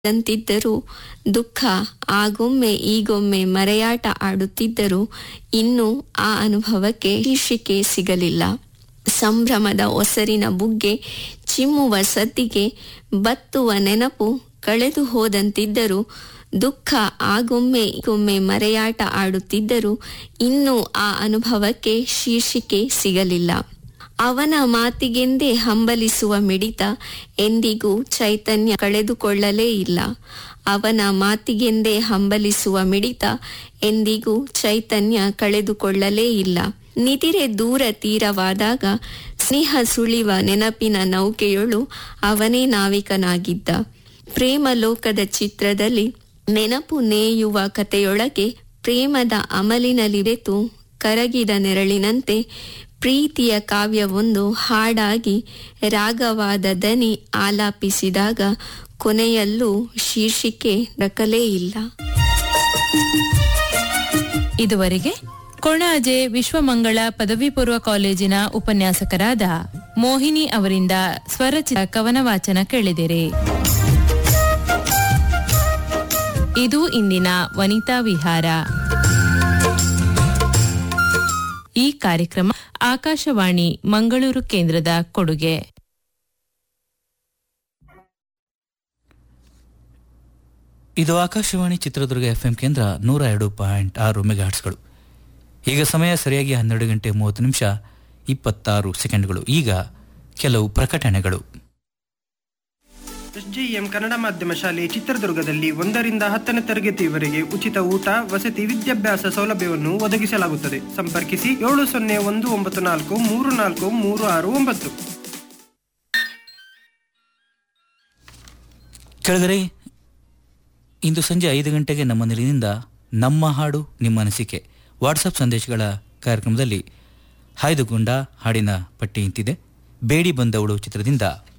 ದಂತಿದ್ದರೂ ದುಃಖ ಆಗೊಮ್ಮೆ ಈಗೊಮ್ಮೆ ಮರೆಯಾಟ ಆಡುತ್ತಿದ್ದರೂ ಇನ್ನೂ ಆ ಅನುಭವಕ್ಕೆ ಶೀರ್ಷಿಕೆ ಸಿಗಲಿಲ್ಲ ಸಂಭ್ರಮದ ಒಸರಿನ ಬುಗ್ಗೆ ಚಿಮ್ಮುವ ಸದ್ದಿಗೆ ಬತ್ತುವ ನೆನಪು ಕಳೆದು ಹೋದಂತಿದ್ದರೂ ದುಃಖ ಆಗೊಮ್ಮೆ ಈಗೊಮ್ಮೆ ಮರೆಯಾಟ ಆಡುತ್ತಿದ್ದರೂ ಇನ್ನೂ ಆ ಅನುಭವಕ್ಕೆ ಶೀರ್ಷಿಕೆ ಸಿಗಲಿಲ್ಲ ಅವನ ಮಾತಿಗೆಂದೇ ಹಂಬಲಿಸುವ ಮಿಡಿತ ಎಂದಿಗೂ ಚೈತನ್ಯ ಕಳೆದುಕೊಳ್ಳಲೇ ಇಲ್ಲ ಅವನ ಮಾತಿಗೆಂದೇ ಹಂಬಲಿಸುವ ಮಿಡಿತ ಎಂದಿಗೂ ಚೈತನ್ಯ ಕಳೆದುಕೊಳ್ಳಲೇ ಇಲ್ಲ ನಿದಿರೆ ದೂರ ತೀರವಾದಾಗ ಸ್ನೇಹ ಸುಳಿವ ನೆನಪಿನ ನೌಕೆಯೊಳು ಅವನೇ ನಾವಿಕನಾಗಿದ್ದ ಪ್ರೇಮ ಲೋಕದ ಚಿತ್ರದಲ್ಲಿ ನೆನಪು ನೇಯುವ ಕಥೆಯೊಳಗೆ ಪ್ರೇಮದ ಅಮಲಿನಲ್ಲಿ ಬೆತು ಕರಗಿದ ನೆರಳಿನಂತೆ ಪ್ರೀತಿಯ ಕಾವ್ಯವೊಂದು ಹಾಡಾಗಿ ರಾಗವಾದ ದನಿ ಆಲಾಪಿಸಿದಾಗ ಕೊನೆಯಲ್ಲೂ ಶೀರ್ಷಿಕೆ ದಕ್ಕಲೇ ಇಲ್ಲ ಇದುವರೆಗೆ ಕೊಣಾಜೆ ವಿಶ್ವಮಂಗಳ ಪದವಿ ಪೂರ್ವ ಕಾಲೇಜಿನ ಉಪನ್ಯಾಸಕರಾದ ಮೋಹಿನಿ ಅವರಿಂದ ಸ್ವರಚಿತ ಕವನ ವಾಚನ ಕೇಳಿದಿರಿ ಇದು ಇಂದಿನ ವನಿತಾ ವಿಹಾರ ಈ ಕಾರ್ಯಕ್ರಮ ಆಕಾಶವಾಣಿ ಮಂಗಳೂರು ಕೇಂದ್ರದ ಕೊಡುಗೆ ಇದು ಆಕಾಶವಾಣಿ ಚಿತ್ರದುರ್ಗ ಎಫ್ ಎಂ ಕೇಂದ್ರ ನೂರ ಎರಡು ಪಾಯಿಂಟ್ ಆರು ಮೆಗಾಹರ್ಟ್ಸ್ಗಳು ಈಗ ಸಮಯ ಸರಿಯಾಗಿ ಹನ್ನೆರಡು ಗಂಟೆ ಮೂವತ್ತು ನಿಮಿಷ ಇಪ್ಪತ್ತಾರು ಸೆಕೆಂಡ್ಗಳು ಈಗ ಕೆಲವು ಪ್ರಕಟಣೆಗಳು ಎಸ್ಜೆಎಂ ಕನ್ನಡ ಮಾಧ್ಯಮ ಶಾಲೆ ಚಿತ್ರದುರ್ಗದಲ್ಲಿ ಒಂದರಿಂದ ಹತ್ತನೇ ತರಗತಿಯವರೆಗೆ ಉಚಿತ ಊಟ ವಸತಿ ವಿದ್ಯಾಭ್ಯಾಸ ಸೌಲಭ್ಯವನ್ನು ಒದಗಿಸಲಾಗುತ್ತದೆ ಸಂಪರ್ಕಿಸಿ ಏಳು ಸೊನ್ನೆ ಒಂದು ಒಂಬತ್ತು ನಾಲ್ಕು ಮೂರು ನಾಲ್ಕು ಮೂರು ಆರು ಒಂಬತ್ತು ಕೆಳಗರೆ ಇಂದು ಸಂಜೆ ಐದು ಗಂಟೆಗೆ ನಮ್ಮ ನಿಲಯದಿಂದ ನಮ್ಮ ಹಾಡು ನಿಮ್ಮ ಅನಿಸಿಕೆ ವಾಟ್ಸಪ್ ಸಂದೇಶಗಳ ಕಾರ್ಯಕ್ರಮದಲ್ಲಿ ಹಾಯ್ದುಗೊಂಡ ಹಾಡಿನ ಪಟ್ಟಿ ಇಂತಿದೆ ಬೇಡಿ ಬಂದವಳು ಚಿತ್ರದಿಂದ